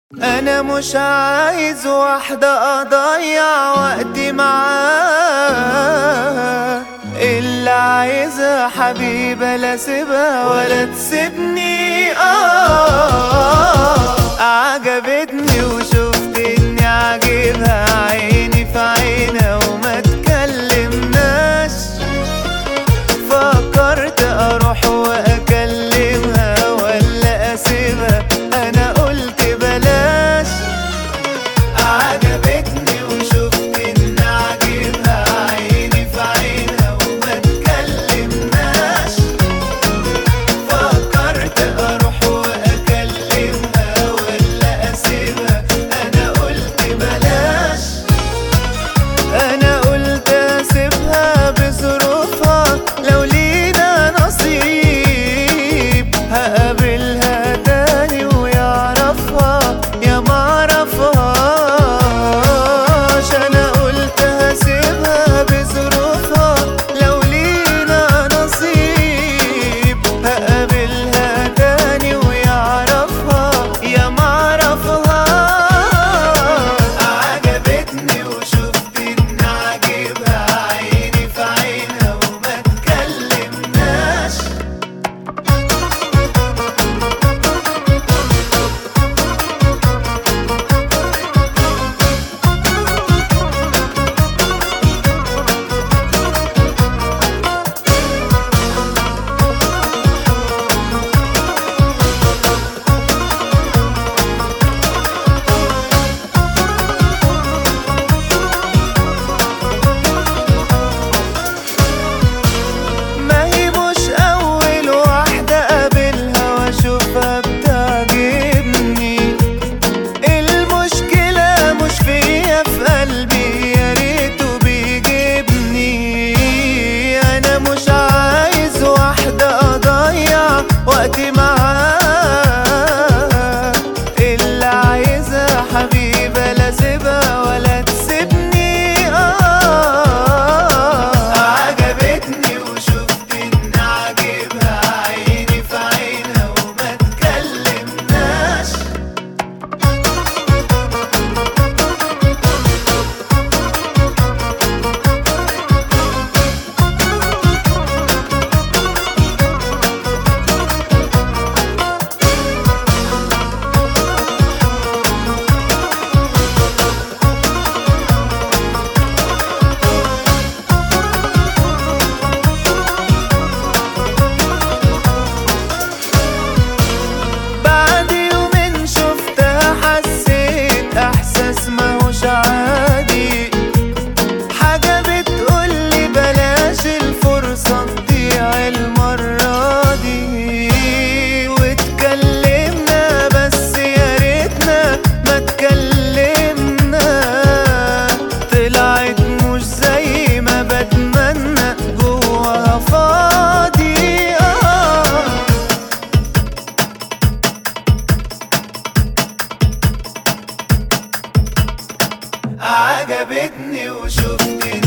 انا مش عايز واحدة اضيع وقتي معاها اللي عايزها حبيبة لا سيبها ولا تسيبني اه عجبتني وشفت اني عاجبها عيني في عينها وما تكلمناش فكرت اروح واكلمها ولا اسيبها انا قلت بلاش عجبتني وشفت ان عاجبها عيني في عينها وما تكلمناش فكرت اروح واكلمها ولا اسيبها انا قلت بلاش انا قلت اسيبها بظروفها لو لينا نصيب هقابلها تاني ويعرفها يا معرفهاش انا قلت هسيبها بظروفها لو لينا نصيب هقابلها تاني ويعرفها يا معرفهاش عجبتني وشفت ان عاجبها عيني في عينها وما تكلمناش ما هي مش اول واحدة اقابلها واشوفها بتعجبني المشكلة مش فيا في قلبي يا ريته بيجيبني انا مش عايز واحدة اضيع وقتي معاها اللي عايزها حبيبة لا سيبها ولا تسيبني اه عجبتني وشفت ان عاجبها عيني في عينها وما تكلمناش بعد يومين شفتها حسيت احساس ماهوش عادي حاجة بتقولي بلاش الفرصة تضيع المرة دي واتكلمنا بس يا ريتنا ما اتكلمنا طلعت مش زي ما بتمنى جواها فاضي آه عجبتني وشفت